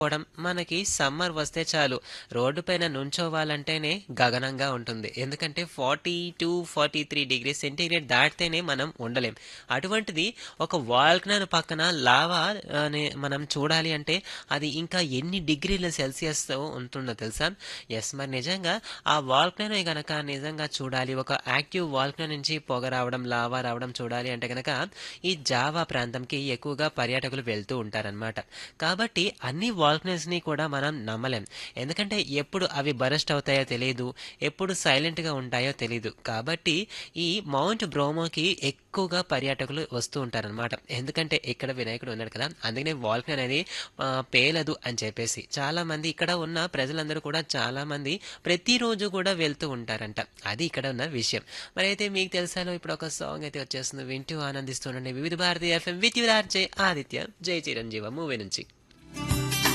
పోవడం మనకి సమ్మర్ వస్తే చాలు రోడ్డు పైన నుంచోవాలంటేనే గగనంగా ఉంటుంది ఎందుకంటే forty to forty three degree centigrade దాటితేనే మనం ఉండలేం అటువంటిది ఒక వాల్కనర్ పక్కన లావా అనే మనం చూడాలి అంటే అది ఇంకా ఎన్ని డిగ్రీల సెల్సియస్ ఉంటుందో తెలుసా ఎస్ మరి నిజంగా ఆ వాల్కనర్ గనక నిజంగా చూడాలి ఒక యాక్టివ్ వాల్కనర్ నుంచి పొగ రావడం లావా రావడం చూడాలి అంటే గనక ఈ జావా ప్రాంతంకి ఎక్కువగా పర్యాటకులు వెళ్తూ ఉంటారనమాట కాబట్టి అన్ని వాల్కనర్స్ ని కూడా మనం నమ్మలేం ఎందుకంటే ఎప్పుడు అవి బరస్ట్ అవుతాయో తెలియదు ఎప్పుడు సైలెంట్ గా ఉంటాయో తెలియదు కాబట్టి ఈ మౌంట్ బ్రోమోకి ఎక్కువగా పర్యాటకులు వస్తూ ఉంటారనమాట ఎందుకంటే ఇక్కడ వినాయకుడు ఉన్నాడు కదా అందుకనే వాల్కన్ అనేది ఆ, పేలదు అని చెప్పేసి చాలా మంది ఇక్కడ ఉన్న ప్రజలందరూ కూడా చాలా మంది ప్రతిరోజు కూడా వెళ్తూ ఉంటారంట అది ఇక్కడ ఉన్న విషయం మరి అయితే మీకు తెలుసాలో ఇప్పుడు ఒక సాంగ్ అయితే వచ్చేస్తుంది వింటూ ఆనందిస్తుండండి Vividh Bharati FM with RJ Aditya Jai Chiranjeeva movie నుంచి